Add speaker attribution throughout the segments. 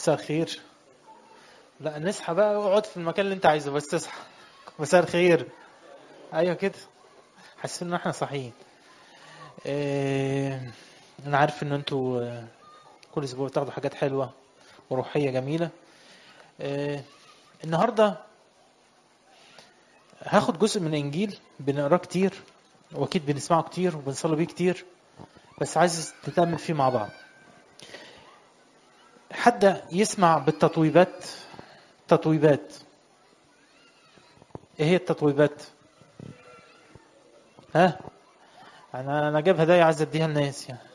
Speaker 1: مساء الخير لا نصحى بقى اقعد في المكان اللي انت عايزه بس تصحى مساء الخير ايوه كده حاسين ان احنا صاحيين إيه انا عارف ان انتوا آه، كل اسبوع بتاخدوا حاجات حلوه وروحيه جميله إيه النهارده هاخد جزء من انجيل بنقراه كتير واكيد بنسمعه كتير وبنصلي بيه كتير بس عايز تتامل فيه مع بعض حد يسمع بالتطويبات تطويبات ايه هي التطويبات ها انا انا جايب هدايا عايز اديها الناس يعني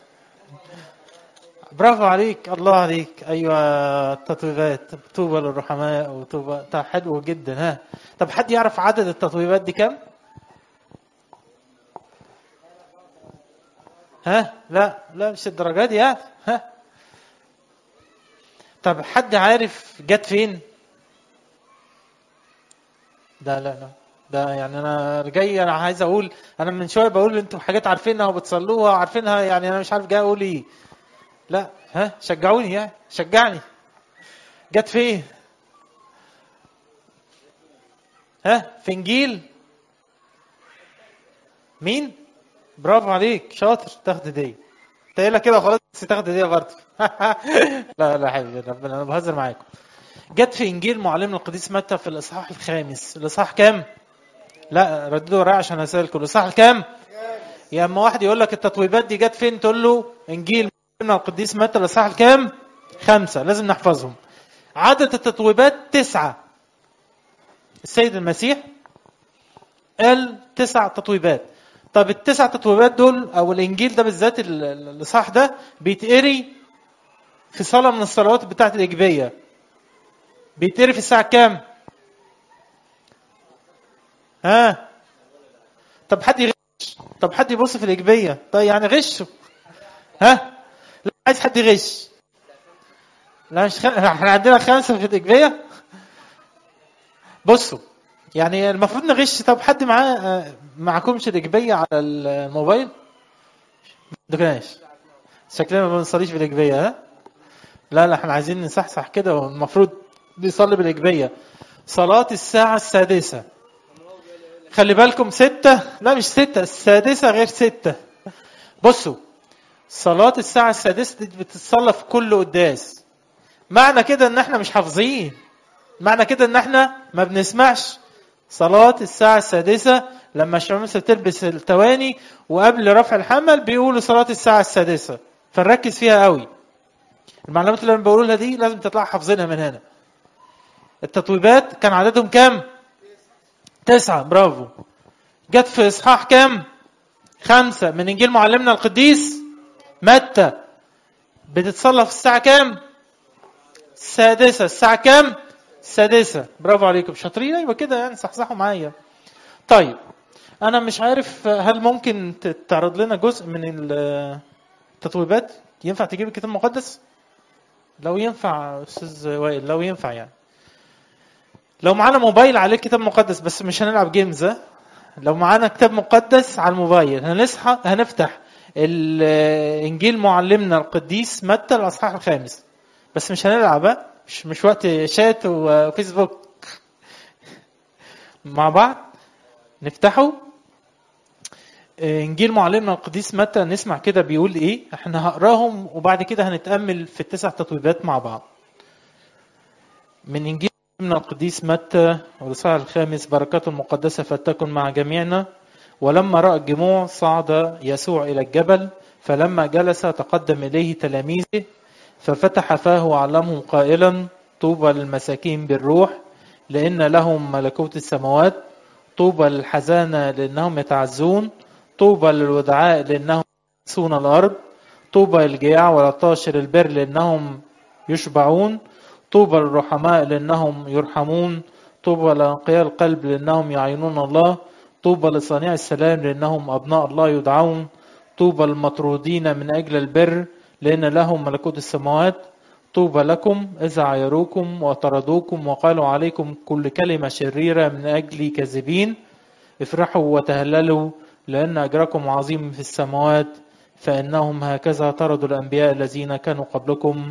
Speaker 1: برافو عليك الله عليك ايوه التطويبات طوبى للرحماء وطوبى طب حلو جدا ها طب حد يعرف عدد التطويبات دي كام ها لا لا مش الدرجات دي يعني ها طب حد عارف جت فين ده لا لا ده يعني انا جاي انا عايز اقول انا من شويه بقول انتوا حاجات عارفينها وبتصلوها وعارفينها يعني انا مش عارف جاي اقول ايه لا ها شجعوني يعني شجعني جت فين ها في انجيل مين برافو عليك شاطر تاخد هديه انت قايلها كده خلاص بس تاخد هديه برضه لا لا حبيبي ربنا انا بهزر معاكم جت في انجيل معلمنا القديس متى في الاصحاح الخامس الاصحاح كام لا رددوا ورايا عشان اسالكم الاصحاح الكام يا اما واحد يقول لك التطويبات دي جت فين تقول له انجيل معلمنا القديس متى الاصحاح الكام خمسة لازم نحفظهم عدد التطويبات تسعة السيد المسيح قال تسع تطويبات طب التسع تطويبات دول او الانجيل ده بالذات ال- ال- الاصحاح ده بيتقري في صلاه من الصلوات بتاعت الاجبيه بيتقري في الساعه كام ها طب حد يغش طب حد يبص في الاجبيه طيب يعني غشوا ها لا عايز حد يغش لا مش خ... احنا عندنا خمسه في الاجبيه بصوا يعني المفروض نغش طب حد معاه آه، معكمش الاجبيه على الموبايل ما عندكناش شكلنا ما بنصليش بالاجبيه ها لا لا احنا عايزين نصحصح كده والمفروض نصلي بالاجبيه صلاه الساعه السادسه خلي بالكم ستة لا مش ستة السادسة غير ستة بصوا صلاة الساعة السادسة دي بتتصلى في كل قداس معنى كده ان احنا مش حافظين معنى كده ان احنا ما بنسمعش صلاة الساعة السادسة لما الشمس بتلبس التواني وقبل رفع الحمل بيقولوا صلاة الساعة السادسة فنركز فيها قوي المعلومات اللي انا بقولها دي لازم تطلع حافظينها من هنا التطويبات كان عددهم كام تسعة برافو جت في اصحاح كام خمسة من انجيل معلمنا القديس متى بتتصلى في الساعة كام السادسة الساعة كام السادسة برافو عليكم شاطرين ايوه كده يعني صحصحوا معايا طيب انا مش عارف هل ممكن ت- تعرض لنا جزء من التطويبات ينفع تجيب الكتاب المقدس لو ينفع استاذ وائل لو ينفع يعني لو معانا موبايل عليه كتاب مقدس بس مش هنلعب جيمز ها؟ لو معانا كتاب مقدس على الموبايل هنصحى هنفتح ال- انجيل معلمنا القديس متى الاصحاح الخامس بس مش هنلعب ها؟ مش مش وقت شات وفيسبوك مع بعض نفتحه انجيل معلمنا القديس متى نسمع كده بيقول ايه احنا هقراهم وبعد كده هنتامل في التسع تطويبات مع بعض من انجيل معلمنا القديس متى والاصحاح الخامس بركاته المقدسه فلتكن مع جميعنا ولما راى الجموع صعد يسوع الى الجبل فلما جلس تقدم اليه تلاميذه ففتح فاه وعلمهم قائلا طوبى للمساكين بالروح لان لهم ملكوت السماوات طوبى للحزانة لأنهم يتعزون طوبى للودعاء لأنهم يرثون الأرض طوبى للجياع والعطاش للبر لأنهم يشبعون طوبى للرحماء لأنهم يرحمون طوبى لأنقياء القلب لأنهم يعينون الله طوبى لصانع السلام لأنهم أبناء الله يدعون طوبى للمطرودين من أجل البر لأن لهم ملكوت السماوات طوبى لكم إذا عايروكم وطردوكم وقالوا عليكم كل كلمة شريرة من أجل كاذبين افرحوا وتهللوا لأن أجركم عظيم في السماوات فإنهم هكذا طردوا الأنبياء الذين كانوا قبلكم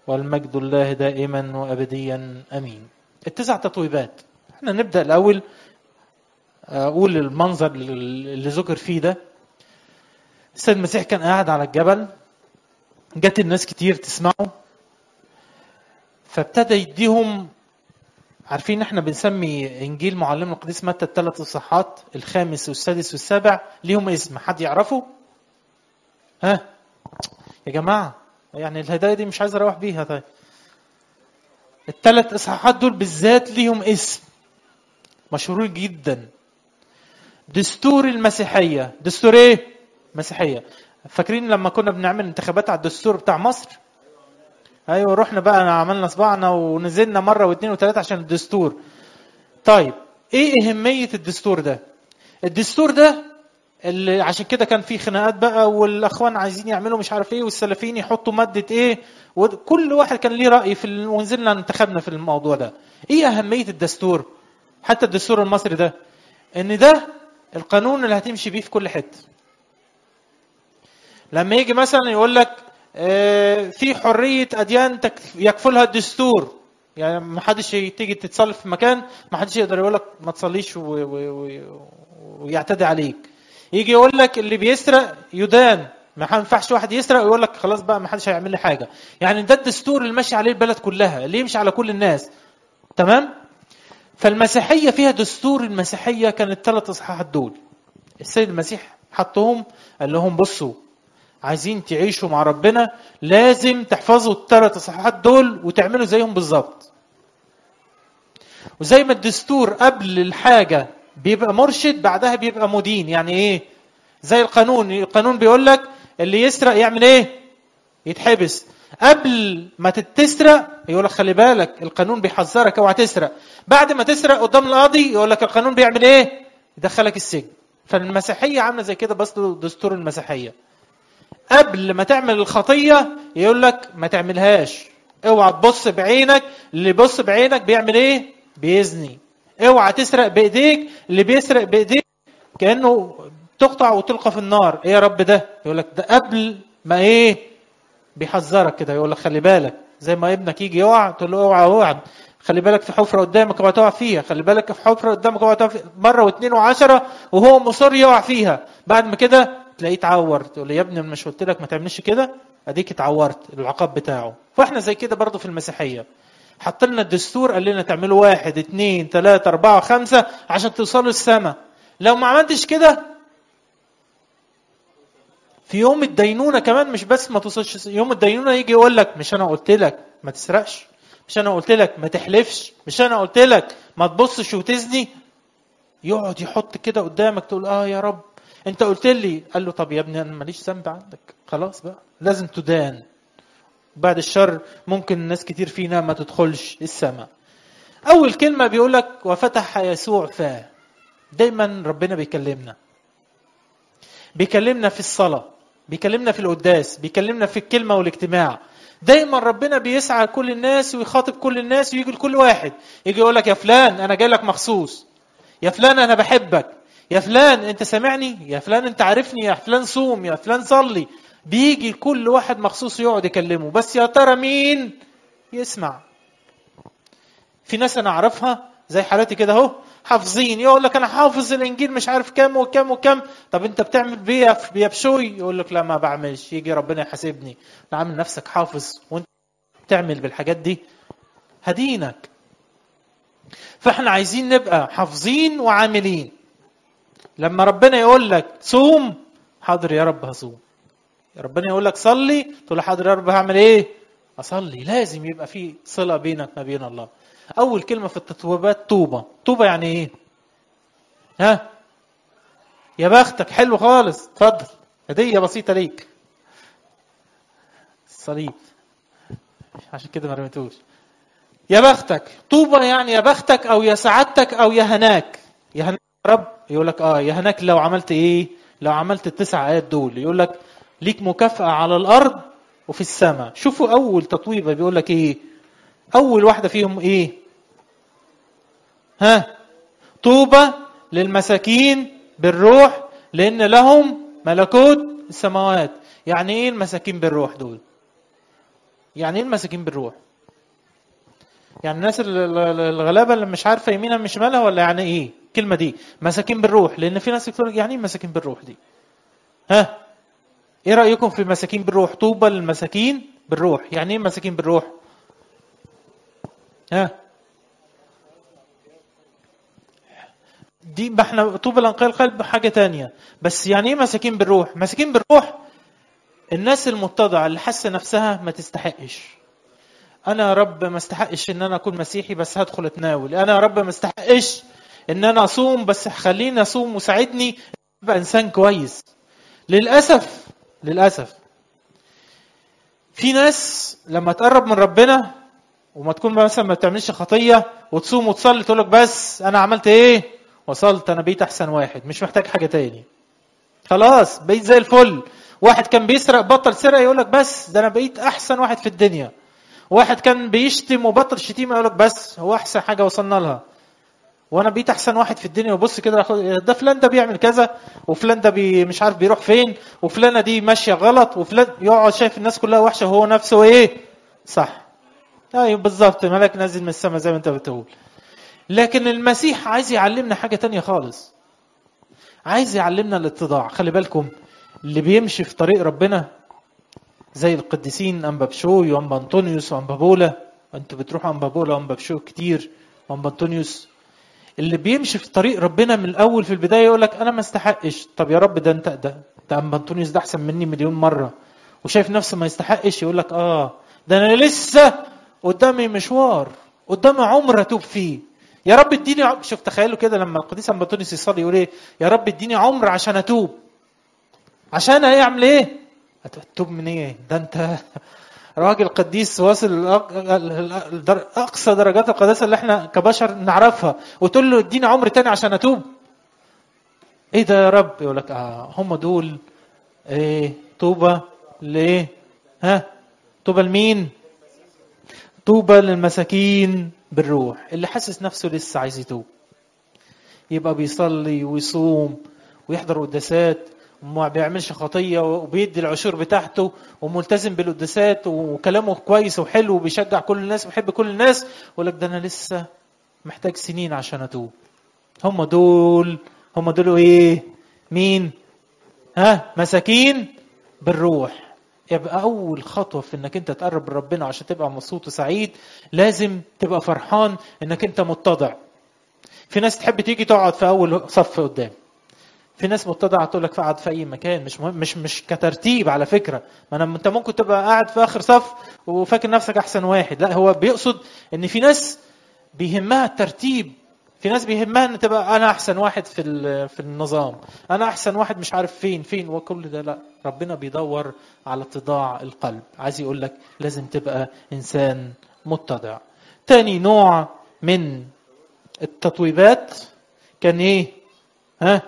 Speaker 1: والمجد الله دائما وابديا امين التسع تطويبات احنا نبدا الاول اقول المنظر اللي ذكر فيه ده السيد المسيح كان قاعد على الجبل جت الناس كتير تسمعه فابتدى يديهم عارفين احنا بنسمي انجيل معلمنا القديس متى الثلاث اصحاحات الخامس والسادس والسابع ليهم اسم حد يعرفه؟ ها يا جماعه يعني الهدايه دي مش عايز اروح بيها طيب الثلاث اصحاحات دول بالذات ليهم اسم مشهور جدا دستور المسيحيه دستور ايه مسيحيه فاكرين لما كنا بنعمل انتخابات على الدستور بتاع مصر ايوه رحنا بقى عملنا صباعنا ونزلنا مره واثنين وثلاثه عشان الدستور طيب ايه اهميه الدستور ده الدستور ده اللي عشان كده كان في خناقات بقى والاخوان عايزين يعملوا مش عارف ايه والسلفيين يحطوا ماده ايه وكل واحد كان ليه راي في ال... ونزلنا انتخبنا في الموضوع ده ايه اهميه الدستور حتى الدستور المصري ده ان ده القانون اللي هتمشي بيه في كل حته لما يجي مثلا يقول لك في حريه اديان يكفلها الدستور يعني ما حدش تيجي تتصلي في مكان ما حدش يقدر يقول لك ما تصليش و... و... ويعتدي عليك يجي يقول لك اللي بيسرق يدان ما ينفعش واحد يسرق ويقول لك خلاص بقى ما حدش هيعمل لي حاجه يعني ده الدستور اللي ماشي عليه البلد كلها اللي يمشي على كل الناس تمام فالمسيحيه فيها دستور المسيحيه كان الثلاث اصحاحات دول السيد المسيح حطهم قال لهم بصوا عايزين تعيشوا مع ربنا لازم تحفظوا الثلاث اصحاحات دول وتعملوا زيهم بالظبط وزي ما الدستور قبل الحاجه بيبقى مرشد بعدها بيبقى مدين يعني ايه زي القانون القانون بيقول لك اللي يسرق يعمل ايه يتحبس قبل ما تسرق يقول لك خلي بالك القانون بيحذرك اوعى تسرق بعد ما تسرق قدام القاضي يقول لك القانون بيعمل ايه يدخلك السجن فالمسيحيه عامله زي كده بس دستور المسيحيه قبل ما تعمل الخطيه يقول لك ما تعملهاش اوعى تبص بعينك اللي يبص بعينك بيعمل ايه بيزني اوعى تسرق بايديك اللي بيسرق بايديك كانه تقطع وتلقى في النار ايه يا رب ده يقول لك ده قبل ما ايه بيحذرك كده يقول لك خلي بالك زي ما ابنك يجي يقع تقول له اوعى اوعى خلي بالك في حفره قدامك اوعى تقع فيها خلي بالك في حفره قدامك اوعى تقع فيها مره واثنين وعشرة وهو مصر يقع فيها بعد ما كده تلاقيه اتعور تقول له يا ابني مش قلت لك ما تعملش كده اديك اتعورت العقاب بتاعه فاحنا زي كده برضه في المسيحيه حط لنا الدستور قال لنا تعملوا واحد اثنين ثلاثة أربعة خمسة عشان توصلوا السماء لو ما عملتش كده في يوم الدينونة كمان مش بس ما توصلش يوم الدينونة يجي يقول لك مش أنا قلت لك ما تسرقش مش أنا قلت لك ما تحلفش مش أنا قلت لك ما تبصش وتزني يقعد يحط كده قدامك تقول اه يا رب انت قلت لي قال له طب يا ابني انا ماليش ذنب عندك خلاص بقى لازم تدان بعد الشر ممكن ناس كتير فينا ما تدخلش السماء اول كلمه بيقول لك وفتح يسوع فاه دايما ربنا بيكلمنا بيكلمنا في الصلاه بيكلمنا في القداس بيكلمنا في الكلمه والاجتماع دايما ربنا بيسعى كل الناس ويخاطب كل الناس ويجي لكل واحد يجي يقول لك يا فلان انا جاي لك مخصوص يا فلان انا بحبك يا فلان انت سامعني يا فلان انت عارفني يا فلان صوم يا فلان صلي بيجي كل واحد مخصوص يقعد يكلمه بس يا ترى مين يسمع في ناس انا اعرفها زي حالاتي كده اهو حافظين يقول لك انا حافظ الانجيل مش عارف كام وكام وكام طب انت بتعمل بيه بيبشوي يقول لك لا ما بعملش يجي ربنا يحاسبني عامل نفسك حافظ وانت بتعمل بالحاجات دي هدينك فاحنا عايزين نبقى حافظين وعاملين لما ربنا يقول لك صوم حاضر يا رب هصوم ربنا يقول لك صلي تقول له حاضر يا رب هعمل ايه اصلي لازم يبقى في صله بينك ما بين الله اول كلمه في التتويبات طوبه طوبه يعني ايه ها يا بختك حلو خالص اتفضل هديه بسيطه ليك الصليب عشان كده ما رميتوش يا بختك طوبه يعني يا بختك او يا سعادتك او يا هناك يا هناك يا رب يقول لك اه يا هناك لو عملت ايه لو عملت التسع ايات دول يقول لك ليك مكافأة على الأرض وفي السماء شوفوا أول تطويبة بيقول لك إيه أول واحدة فيهم إيه ها طوبى للمساكين بالروح لأن لهم ملكوت السماوات يعني إيه المساكين بالروح دول يعني ايه المساكين بالروح يعني الناس ال- ال- الغلابه اللي مش عارفه يمينها من شمالها ولا يعني ايه الكلمه دي مساكين بالروح لان في ناس كتير يعني ايه مساكين بالروح دي ها ايه رايكم في المساكين بالروح طوبى للمساكين بالروح يعني ايه مساكين بالروح ها دي ما احنا طوبى لانقاء القلب حاجه تانية بس يعني ايه مساكين بالروح مساكين بالروح الناس المتضعه اللي حاسه نفسها ما تستحقش انا يا رب ما استحقش ان انا اكون مسيحي بس هدخل اتناول انا يا رب ما استحقش ان انا اصوم بس خليني اصوم وساعدني ابقى انسان كويس للاسف للاسف في ناس لما تقرب من ربنا وما تكون مثلا ما بتعملش خطيه وتصوم وتصلي تقول لك بس انا عملت ايه وصلت انا بقيت احسن واحد مش محتاج حاجه تاني خلاص بقيت زي الفل واحد كان بيسرق بطل سرقه يقول لك بس ده انا بقيت احسن واحد في الدنيا واحد كان بيشتم وبطل شتيمه يقول لك بس هو احسن حاجه وصلنا لها وانا بقيت احسن واحد في الدنيا وبص كده أخد- ده فلان ده بيعمل كذا وفلان ده بي مش عارف بيروح فين وفلانه دي ماشيه غلط وفلان يقعد شايف الناس كلها وحشه وهو نفسه ايه صح ايوه بالظبط ملاك نازل من السماء زي ما انت بتقول لكن المسيح عايز يعلمنا حاجه تانية خالص عايز يعلمنا الاتضاع خلي بالكم اللي بيمشي في طريق ربنا زي القديسين انبا بشوي وانبا انطونيوس وانبا بولا انتوا بتروحوا انبا بولا وانبا بشوي كتير وانبا انطونيوس اللي بيمشي في طريق ربنا من الاول في البدايه يقول لك انا ما استحقش طب يا رب ده انت ده ده انبا انطونيوس ده احسن مني مليون مره وشايف نفسه ما يستحقش يقول لك اه ده انا لسه قدامي مشوار قدامي عمر اتوب فيه يا رب اديني عمر شوف تخيلوا كده لما القديس انبا انطونيوس يصلي يقول ايه يا رب اديني عمر عشان اتوب عشان يعمل ايه هتتوب من ايه ده انت راجل قديس واصل لأق- در- اقصى درجات القداسه اللي احنا كبشر نعرفها وتقول له اديني عمر تاني عشان اتوب ايه ده يا رب يقول لك اه هم دول ايه طوبى لايه ها طوبى لمين طوبى للمساكين بالروح اللي حاسس نفسه لسه عايز يتوب يبقى بيصلي ويصوم ويحضر قداسات وما بيعملش خطية وبيدي العشور بتاعته وملتزم بالقداسات وكلامه كويس وحلو وبيشجع كل الناس وبيحب كل الناس يقول لك ده أنا لسه محتاج سنين عشان أتوب هم دول هم دول إيه مين ها مساكين بالروح يبقى أول خطوة في إنك أنت تقرب من ربنا عشان تبقى مبسوط وسعيد لازم تبقى فرحان إنك أنت متضع في ناس تحب تيجي تقعد في اول صف قدام في ناس متضعه تقول لك اقعد في اي مكان مش مهم مش مش كترتيب على فكره ما انا انت ممكن تبقى قاعد في اخر صف وفاكر نفسك احسن واحد لا هو بيقصد ان في ناس بيهمها الترتيب في ناس بيهمها ان تبقى انا احسن واحد في ال- في النظام انا احسن واحد مش عارف فين فين وكل ده لا ربنا بيدور على اتضاع القلب عايز يقول لك لازم تبقى انسان متضع تاني نوع من التطويبات كان ايه ها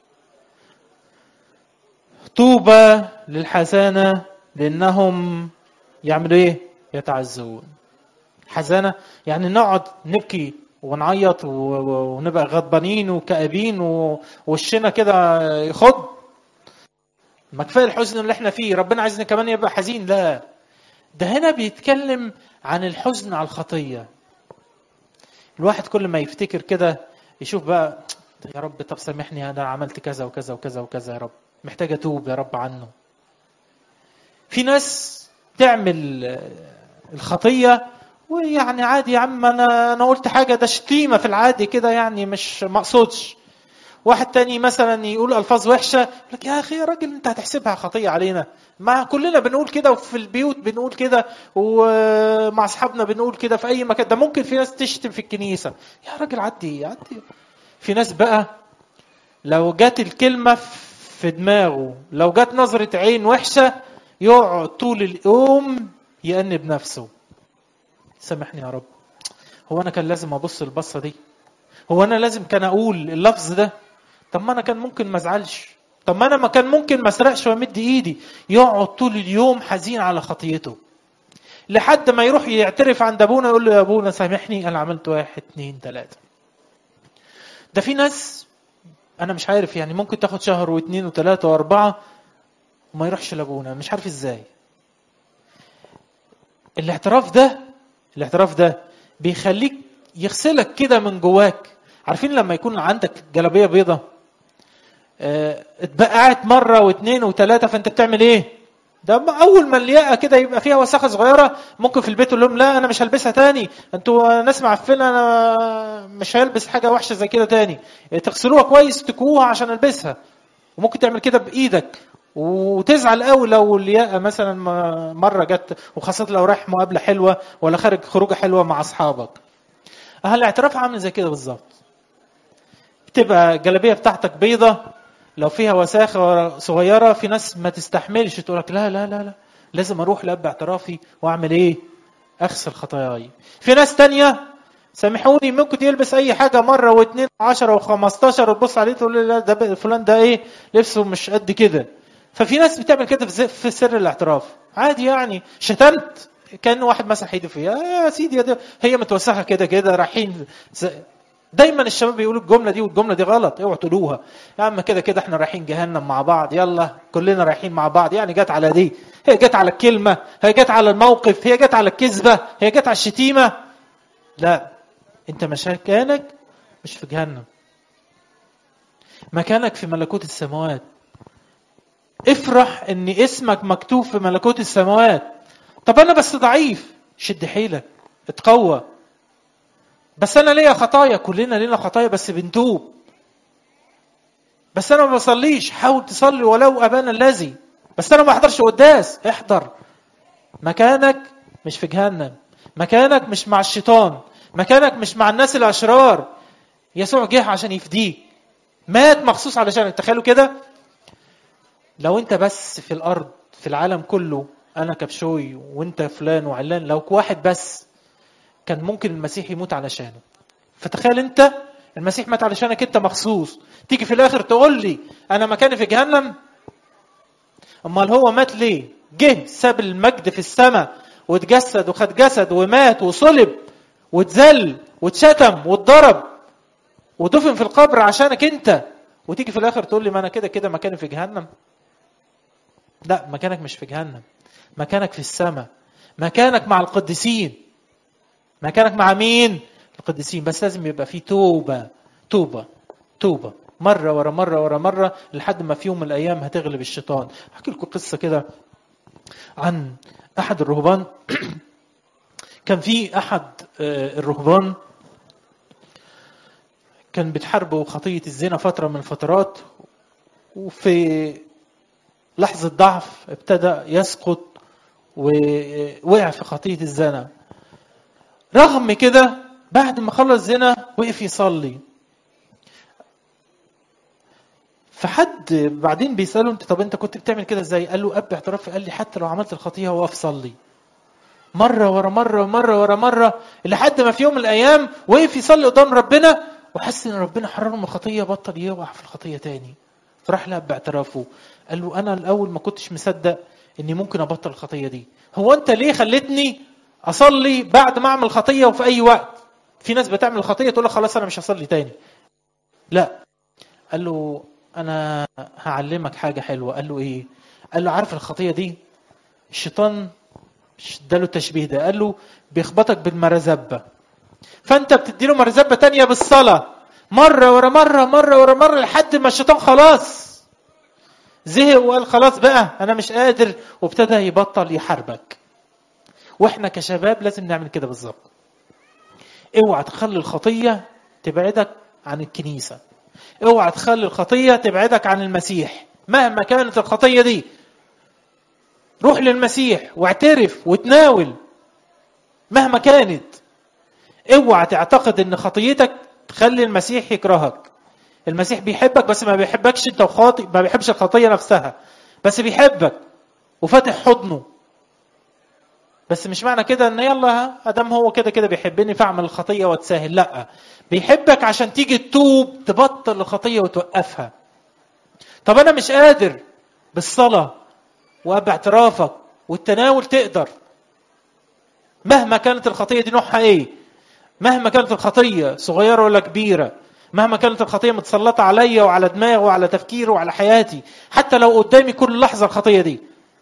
Speaker 1: طوبى للحسانة لأنهم يعملوا ايه يتعزون حزانة يعني نقعد نبكي ونعيط و- و- ونبقى غضبانين وكئيبين ووشنا كده يخض ما كفايه الحزن اللي احنا فيه ربنا عايزنا كمان يبقى حزين لا ده هنا بيتكلم عن الحزن على الخطيه الواحد كل ما يفتكر كده يشوف بقى يا رب طب سامحني انا عملت كذا وكذا وكذا وكذا يا رب محتاج اتوب يا رب عنه في ناس تعمل آه، الخطيه ويعني عادي يا عم انا انا قلت حاجه ده شتيمه في العادي كده يعني مش مقصودش واحد تاني مثلا يقول الفاظ وحشه يقول لك يا اخي يا راجل انت هتحسبها خطيه علينا ما كلنا بنقول كده وفي البيوت بنقول كده ومع اصحابنا بنقول كده في اي مكان ده ممكن في ناس تشتم في الكنيسه يا راجل عدي عدي في ناس بقى لو جت الكلمه في دماغه لو جت نظره عين وحشه يقعد طول اليوم يأنب نفسه سامحني يا رب هو انا كان لازم ابص البصه دي هو انا لازم كان اقول اللفظ ده طب ما انا كان ممكن ما ازعلش طب ما انا ما كان ممكن ما اسرقش وامد ايدي يقعد طول اليوم حزين على خطيته لحد ما يروح يعترف عند ابونا يقول له يا ابونا سامحني انا عملت واحد اتنين تلاته ده في ناس انا مش عارف يعني ممكن تاخد شهر واثنين وثلاثه واربعه وما يروحش لابونا مش عارف ازاي الاعتراف ده الاعتراف ده بيخليك يغسلك كده من جواك عارفين لما يكون عندك جلابيه بيضة اه اتبقعت مره واثنين وثلاثه فانت بتعمل ايه ده اول ما الياقه كده يبقى فيها وساخه صغيره ممكن في البيت تقول لهم لا انا مش هلبسها تاني انتوا ناس معفنه انا مش هلبس حاجه وحشه زي كده تاني تغسلوها كويس تكوها عشان البسها وممكن تعمل كده بايدك وتزعل قوي لو الياقه مثلا مره جت وخاصه لو رايح مقابله حلوه ولا خارج خروجه حلوه مع اصحابك اه الاعتراف عامل زي كده بالظبط بتبقى الجلابيه بتاعتك بيضه لو فيها وساخه صغيره في ناس ما تستحملش تقول لك لا لا لا لا لازم اروح لاب اعترافي واعمل ايه اغسل خطاياي في ناس تانية سامحوني ممكن يلبس اي حاجه مره واثنين وعشرة وخمستاشر وتبص عليه تقول لا ده فلان ده ايه لبسه مش قد كده ففي ناس بتعمل كده في سر الاعتراف عادي يعني شتمت كان واحد مسح ايده فيها يا سيدي ده هي متوسخه كده كده رايحين دايما الشباب بيقولوا الجمله دي والجمله دي غلط اوعوا تقولوها يا عم كده كده احنا رايحين جهنم مع بعض يلا كلنا رايحين مع بعض يعني جت على دي هي جت على الكلمه هي جت على الموقف هي جت على الكذبه هي جت على الشتيمه لا انت مكانك مش في جهنم مكانك في ملكوت السماوات افرح ان اسمك مكتوب في ملكوت السماوات طب انا بس ضعيف شد حيلك اتقوى بس انا ليا خطايا كلنا لينا خطايا بس بنتوب بس انا ما بصليش حاول تصلي ولو ابانا الذي بس انا ما احضرش قداس احضر مكانك مش في جهنم مكانك مش مع الشيطان مكانك مش مع الناس الاشرار يسوع جه عشان يفديك مات مخصوص علشان تخيلوا كده لو انت بس في الارض في العالم كله انا كبشوي وانت فلان وعلان لو واحد بس كان ممكن المسيح يموت علشانه فتخيل انت المسيح مات علشانك انت مخصوص تيجي في الاخر تقول لي انا مكاني في جهنم امال هو مات ليه جه ساب المجد في السماء واتجسد وخد جسد ومات وصلب واتذل واتشتم واتضرب ودفن في القبر عشانك انت وتيجي في الاخر تقول لي ما انا كده كده مكاني في جهنم لا مكانك مش في جهنم مكانك في السماء مكانك مع القديسين مكانك مع مين القديسين بس لازم يبقى في توبة توبة توبة مرة ورا مرة ورا مرة لحد ما في يوم من الأيام هتغلب الشيطان أحكي لكم قصة كده عن أحد الرهبان كان في أحد الرهبان كان بتحاربه خطية الزنا فترة من الفترات وفي لحظة ضعف ابتدى يسقط ووقع في خطية الزنا رغم كده بعد ما خلص زنا وقف يصلي فحد بعدين بيساله انت طب انت كنت بتعمل كده ازاي؟ قال له اب اعتراف قال لي حتى لو عملت الخطيه وقف صلي. مره ورا مره ومره ورا مره لحد ما في يوم من الايام وقف يصلي قدام ربنا وحس ان ربنا حرره من الخطيه بطل يقع في الخطيه تاني. فراح لاب اعترافه قال له انا الاول ما كنتش مصدق اني ممكن ابطل الخطيه دي. هو انت ليه خلتني اصلي بعد ما اعمل خطيه وفي اي وقت؟ في ناس بتعمل الخطيه تقول لك خلاص انا مش هصلي تاني. لا قال له انا هعلمك حاجه حلوه قال له ايه قال له عارف الخطيه دي الشيطان اداله التشبيه ده قال له بيخبطك بالمرزبه فانت بتدي له مرزبه تانية بالصلاه مره ورا مره مره ورا مره لحد ما الشيطان خلاص زهق وقال خلاص بقى انا مش قادر وابتدى يبطل يحاربك واحنا كشباب لازم نعمل كده بالظبط اوعى تخلي الخطيه تبعدك عن الكنيسه اوعى تخلي الخطية تبعدك عن المسيح مهما كانت الخطية دي روح للمسيح واعترف وتناول مهما كانت اوعى تعتقد ان خطيتك تخلي المسيح يكرهك المسيح بيحبك بس ما بيحبكش انت وخاطئ ما بيحبش الخطية نفسها بس بيحبك وفاتح حضنه بس مش معنى كده ان يلا ادام هو كده كده بيحبني فاعمل الخطيه واتساهل لا بيحبك عشان تيجي تتوب تبطل الخطيه وتوقفها طب انا مش قادر بالصلاه وباعترافك والتناول تقدر مهما كانت الخطيه دي نوعها ايه مهما كانت الخطيه صغيره ولا كبيره مهما كانت الخطيه متسلطه عليا وعلى دماغي وعلى تفكيري وعلى حياتي حتى لو قدامي كل لحظه الخطيه دي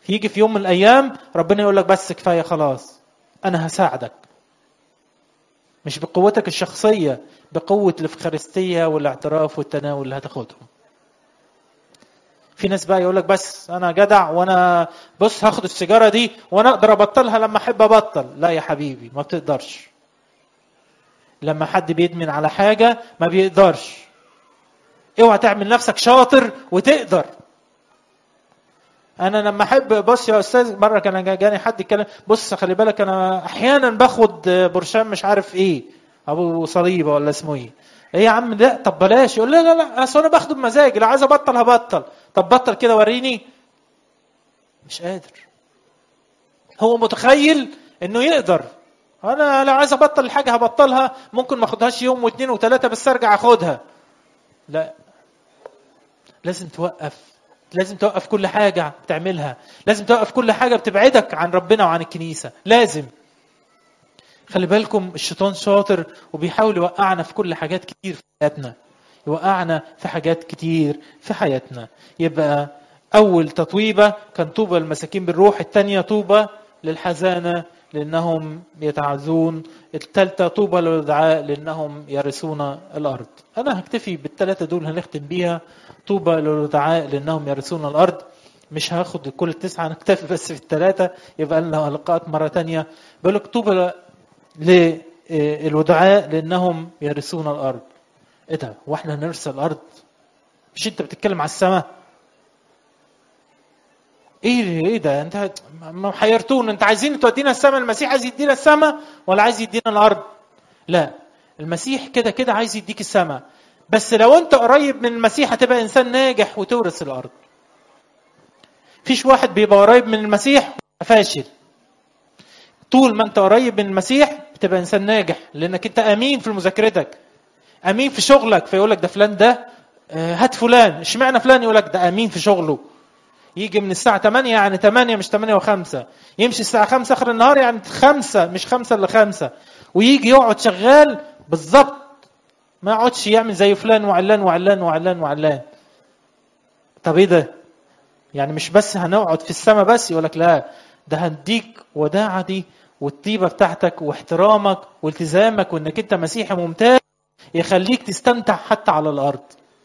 Speaker 1: يجي في يوم من الايام ربنا يقول لك بس كفايه خلاص انا هساعدك مش بقوتك الشخصيه بقوه الافخارستيه والاعتراف والتناول اللي هتاخدهم في ناس بقى يقول لك بس انا جدع وانا بص هاخد السيجاره دي وانا اقدر ابطلها لما احب ابطل لا يا حبيبي ما بتقدرش لما حد بيدمن على حاجه ما بيقدرش اوعى تعمل نفسك شاطر وتقدر انا لما احب بص يا استاذ مره كان جاني حد يتكلم بص خلي بالك انا احيانا باخد برشام مش عارف ايه ابو صليبه ولا اسمه ايه ايه يا عم لا طب بلاش يقول لا لا لا اصل انا باخده بمزاجي لو عايز ابطل هبطل طب بطل كده وريني مش قادر هو متخيل انه يقدر انا لو عايز ابطل الحاجه هبطلها ممكن ما اخدهاش يوم واثنين وثلاثه بس ارجع اخدها لا لازم توقف لازم توقف كل حاجه بتعملها لازم توقف كل حاجه بتبعدك عن ربنا وعن الكنيسه لازم خلي بالكم الشيطان شاطر وبيحاول يوقعنا في كل حاجات كتير في حياتنا يوقعنا في حاجات كتير في حياتنا يبقى أول تطويبة كان طوبى للمساكين بالروح الثانية طوبى للحزانة لأنهم يتعزون الثالثة طوبى للدعاء لأنهم يرثون الأرض أنا هكتفي بالثلاثة دول هنختم بيها طوبى للدعاء لأنهم يرثون الأرض مش هاخد كل التسعة نكتفي بس في الثلاثة يبقى لنا لقاءات مرة تانية بقول لك طوبى للودعاء لأنهم يرثون الأرض إيه ده؟ وإحنا نرث الأرض؟ مش أنت بتتكلم على السماء؟ ايه ايه ده انت ما حيرتونا انت عايزين تودينا السماء المسيح عايز يدينا السماء ولا عايز يدينا الارض لا المسيح كده كده عايز يديك السماء بس لو انت قريب من المسيح هتبقى انسان ناجح وتورث الارض فيش واحد بيبقى قريب من المسيح فاشل طول ما انت قريب من المسيح بتبقى انسان ناجح لانك انت امين في مذاكرتك امين في شغلك فيقول لك ده فلان ده هات فلان اشمعنى فلان يقول لك ده امين في شغله يجي من الساعة 8 يعني 8 مش 8 و5 يمشي الساعة 5 آخر النهار يعني 5 مش 5 إلا 5 ويجي يقعد شغال بالظبط ما يقعدش يعمل زي فلان وعلان وعلان وعلان وعلان طب ايه ده؟ يعني مش بس هنقعد في السماء بس يقول لك لا ده هنديك وداعة دي والطيبة بتاعتك واحترامك والتزامك وانك انت مسيحي ممتاز يخليك تستمتع حتى على الارض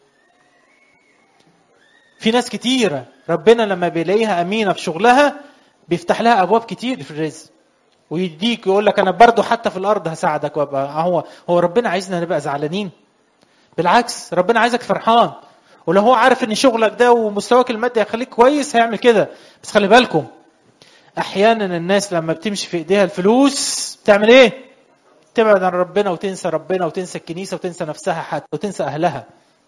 Speaker 1: في ناس كتيرة ربنا لما بيلاقيها أمينة في شغلها بيفتح لها أبواب كتير في الرزق ويديك يقول لك أنا برضه حتى في الأرض هساعدك وأبقى هو هو ربنا عايزنا نبقى زعلانين بالعكس ربنا عايزك فرحان ولو هو عارف ان شغلك ده ومستواك المادي هيخليك كويس هيعمل كده بس خلي بالكم احيانا الناس لما بتمشي في ايديها الفلوس تعمل ايه تبعد عن ربنا وتنسى ربنا وتنسى الكنيسه وتنسى نفسها حتى وتنسى اهلها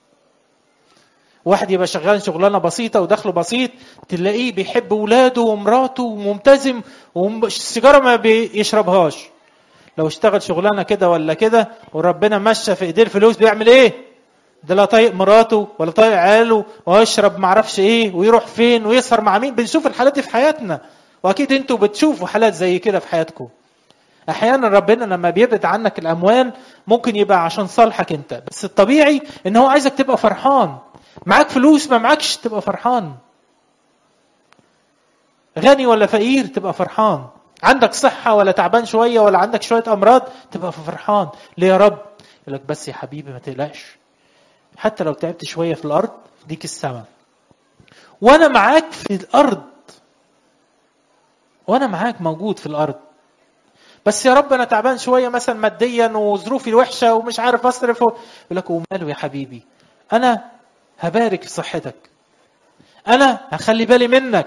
Speaker 1: واحد يبقى شغال شغلانه بسيطه ودخله بسيط تلاقيه بيحب ولاده ومراته وملتزم والسيجاره ما بيشربهاش لو اشتغل شغلانه كده ولا كده وربنا مشى في ايديه الفلوس بيعمل ايه؟ ده لا طايق مراته ولا طايق عياله ويشرب معرفش ايه ويروح فين ويسهر مع مين بنشوف الحالات دي في حياتنا واكيد انتوا بتشوفوا حالات زي كده في حياتكم احيانا ربنا لما بيبعد عنك الاموال ممكن يبقى عشان صالحك انت بس الطبيعي ان هو عايزك تبقى فرحان معاك فلوس ما معاكش تبقى فرحان غني ولا فقير تبقى فرحان عندك صحة ولا تعبان شوية ولا عندك شوية أمراض تبقى فرحان ليه يا رب يقول لك بس يا حبيبي ما تقلقش حتى لو تعبت شوية في الأرض ديك السماء وأنا معاك في الأرض وأنا معاك موجود في الأرض بس يا رب أنا تعبان شوية مثلا ماديا وظروفي وحشة ومش عارف أصرف يقول لك وماله يا حبيبي أنا هبارك في صحتك انا هخلي بالي منك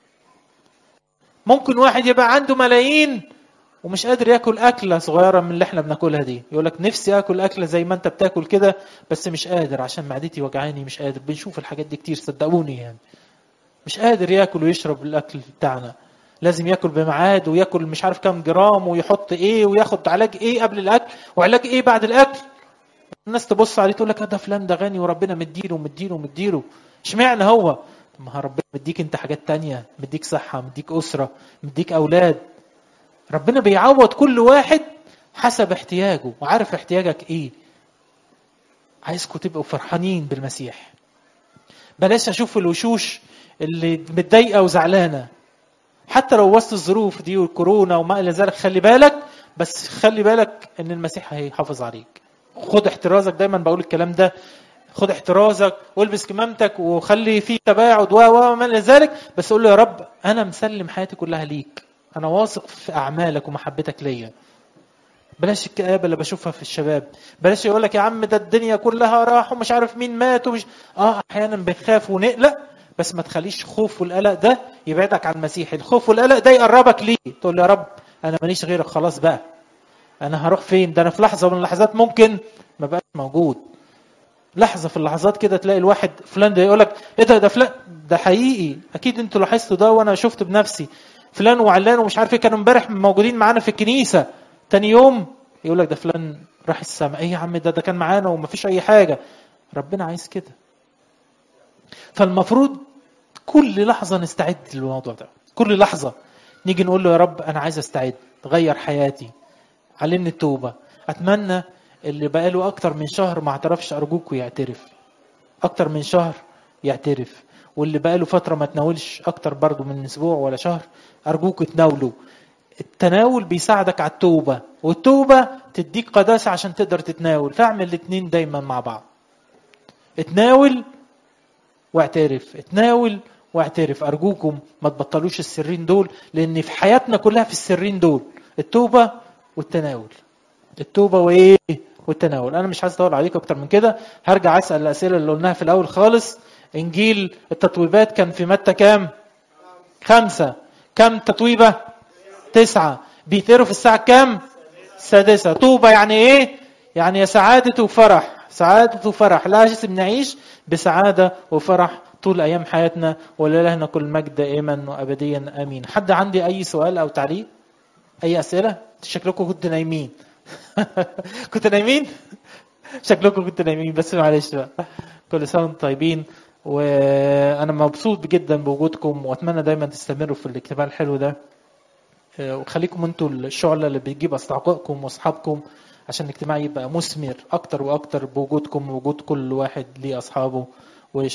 Speaker 1: ممكن واحد يبقى عنده ملايين ومش قادر ياكل اكله صغيره من اللي احنا بناكلها دي يقول لك نفسي اكل اكله زي ما انت بتاكل كده بس مش قادر عشان معدتي وجعاني مش قادر بنشوف الحاجات دي كتير صدقوني يعني مش قادر ياكل ويشرب الاكل بتاعنا لازم ياكل بميعاد وياكل مش عارف كام جرام ويحط ايه وياخد علاج ايه قبل الاكل وعلاج ايه بعد الاكل الناس تبص عليه تقول لك ده فلان ده غني وربنا مديله ومديله ومديله اشمعنى هو ما ربنا مديك انت حاجات تانية مديك صحة مديك أسرة مديك أولاد ربنا بيعوض كل واحد حسب احتياجه وعارف احتياجك ايه عايزكم تبقوا فرحانين بالمسيح بلاش اشوف الوشوش اللي متضايقه وزعلانه حتى لو وسط الظروف دي والكورونا وما الى ذلك خلي بالك بس خلي بالك ان المسيح هيحافظ عليك خد احترازك دايما بقول الكلام ده خد احترازك والبس كمامتك وخلي في تباعد و وما الى ذلك بس قول له يا رب انا مسلم حياتي كلها ليك انا واثق في اعمالك ومحبتك ليا بلاش الكآبة اللي بشوفها في الشباب بلاش يقول لك يا عم ده الدنيا كلها راح ومش عارف مين مات ومش اه احيانا بنخاف ونقلق بس ما تخليش خوف والقلق ده يبعدك عن المسيح الخوف والقلق ده يقربك ليه تقول يا رب انا ماليش غيرك خلاص بقى انا هروح فين ده انا في لحظه من اللحظات ممكن ما بقاش موجود لحظه في اللحظات كده تلاقي الواحد فلان ده يقول لك ايه ده ده فلان ده حقيقي اكيد انتوا لاحظتوا ده وانا شفت بنفسي فلان وعلان ومش عارف ايه كانوا امبارح موجودين معانا في الكنيسه تاني يوم يقول لك ده فلان راح السماء ايه يا عم ده ده كان معانا ومفيش اي حاجه ربنا عايز كده فالمفروض كل لحظه نستعد للموضوع ده كل لحظه نيجي نقول له يا رب انا عايز استعد غير حياتي علمني التوبه اتمنى اللي بقاله اكتر من شهر ما اعترفش ارجوك ويعترف اكتر من شهر يعترف واللي بقاله فتره ما تناولش اكتر برضه من اسبوع ولا شهر ارجوك تناولوا التناول بيساعدك على التوبه والتوبه تديك قداسه عشان تقدر تتناول فاعمل الاثنين دايما مع بعض اتناول واعترف اتناول واعترف ارجوكم ما تبطلوش السرين دول لان في حياتنا كلها في السرين دول التوبه والتناول التوبه وايه والتناول انا مش عايز اطول عليك اكتر من كده هرجع اسال الاسئله اللي قلناها في الاول خالص انجيل التطويبات كان في متى كام خمسة كم تطويبة تسعة بيتقروا في الساعة كام السادسة طوبة يعني ايه يعني يا سعادة وفرح سعادة وفرح لازم نعيش بسعادة وفرح طول أيام حياتنا ولله كل مجد دائما وأبديا آمين حد عندي أي سؤال أو تعليق أي أسئلة شكلكم كنتوا نايمين كنتوا نايمين شكلكم كنتوا نايمين بس معلش بقى كل سنة وانتم طيبين وانا مبسوط جدا بوجودكم واتمنى دايما تستمروا في الاجتماع الحلو ده وخليكم انتوا الشعله اللي بتجيب اصدقائكم واصحابكم عشان الاجتماع يبقى مثمر اكتر واكتر بوجودكم ووجود كل واحد ليه اصحابه